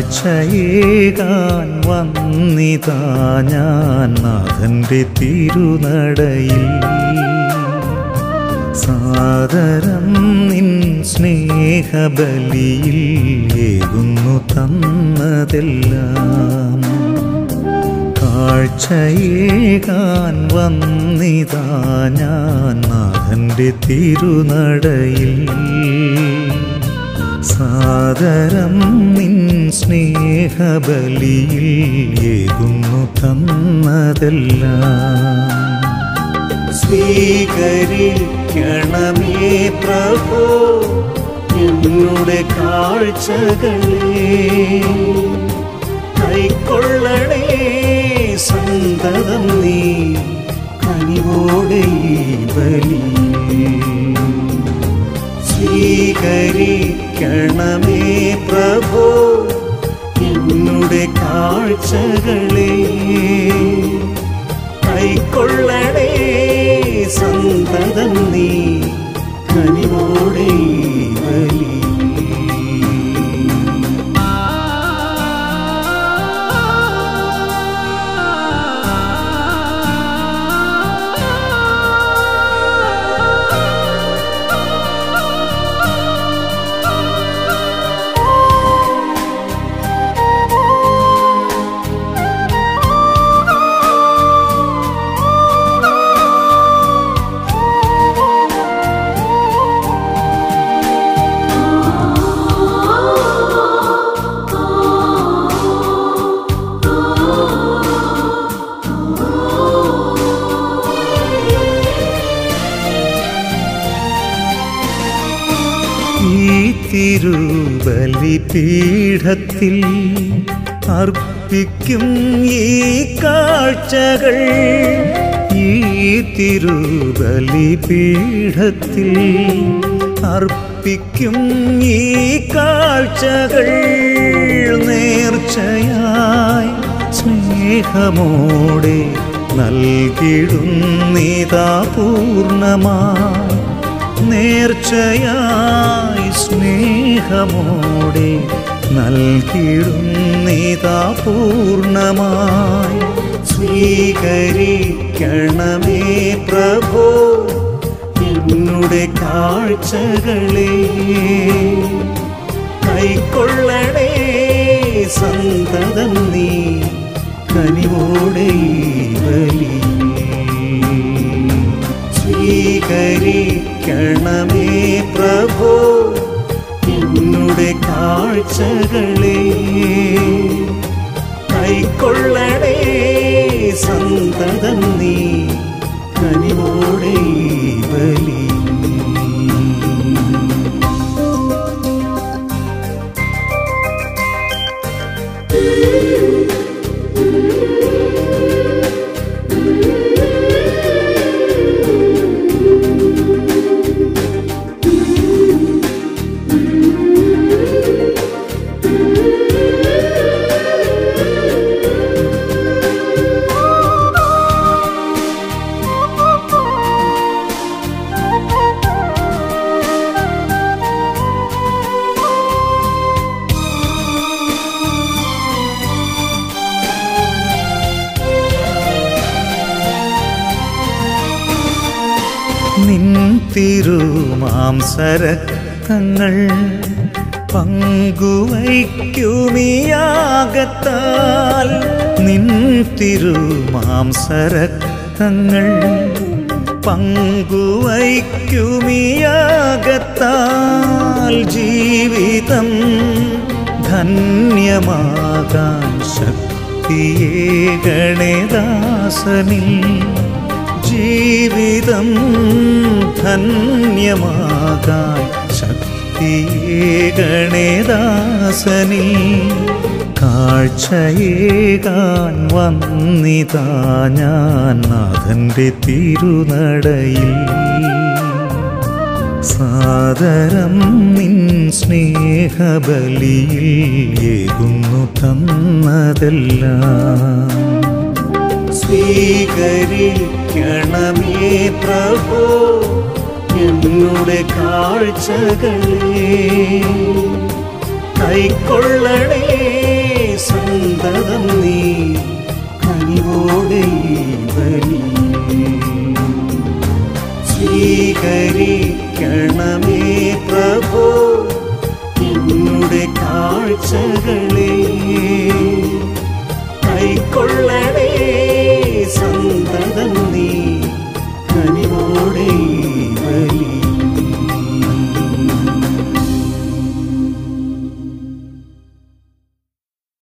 കാഴ്ചയേകാൻ വന്നിതാ ഞാൻ നാഥന്റെ തിരുനടയിൽ സാദരം നിൻ സ്നേഹബലിയിൽ ഏകുന്നു തന്നതെല്ലാം കാഴ്ചയേകാൻ വന്നിതാ ഞാൻ നാഥന്റെ തിരുനടയിൽ സാദരം നിൻ സ്നേഹബലിയിൽ ഏകുന്നു തന്നതെല്ലാം സ്വീകരിക്കണമേ പ്രഭോ എന്നുടെ കാഴ്ചകളെ കൈക്കൊള്ളണേ സന്തതം നീ കനിവോടെ ഈ ബലി സ്വീകരിക്കണമേ പ്രഭോ എന്നുടെ കാഴ്ചകളെ കൈക്കൊള്ളണേ സന്തതം നീ കനിവോടെ ഈ ബലി ഈ തിരുബലി പീഠത്തിൽ അർപ്പിക്കും ഈ കാഴ്ചകൾ ഈ തിരുബലി പീഠത്തിൽ അർപ്പിക്കും ഈ കാഴ്ചകൾ നേർച്ചയായി സ്നേഹമോടെ നൽകിടുന്നിതാ പൂർണ്ണമായി നേർച്ചയായി സ്നേഹമോടെ നൽകിടുന്നിതാ പൂർണ്ണമായി സ്വീകരിക്കണമേ പ്രഭോ എന്നുടെ കാഴ്ചകളെ കൈക്കൊള്ളണേ സന്തതം നീ കനിവോടെ ഈ ബലി സ്വീകരിക്കണമേ പ്രഭോ എന്നുടെ കാഴ്ചകളെ കൈക്കൊള്ളണേ സന്തതം നീ കനിവോടെ ഈ ബലി നിൻ തിരുമാംസരക്തങ്ങൾ പങ്കുവയ്ക്കുമിയാകത്താൽ നിൻ തിരുമാംസരക്തങ്ങൾ പങ്കുവയ്ക്കുമിയാകത്താൽ ജീവിതം ധന്യമാകാൻ ശക്തിയേ ഗണേദാസനിൽ ജീവിതം ധന്യമാകാൻ ശക്തിയേ ഗണേദാസനിൽ കാഴ്ചയേകാൻ വന്നിതാ ഞാൻ നാഥന്റെ തിരുനടയിൽ സാദരം നിൻ സ്നേഹബലിയിൽ ഏകുന്നു തന്നതെല്ലാം സ്വീകരിക്കണമേ പ്രഭോ എന്നുടെ കാഴ്ചകളെ കൈക്കൊള്ളണേ സന്തതം നീ കനിവോടെ ഈ ബലി സ്വീകരിക്കണമേ പ്രഭോ എന്നുടെ കാഴ്ചകളെ കൈക്കൊള്ളണേ സന്തതം നീ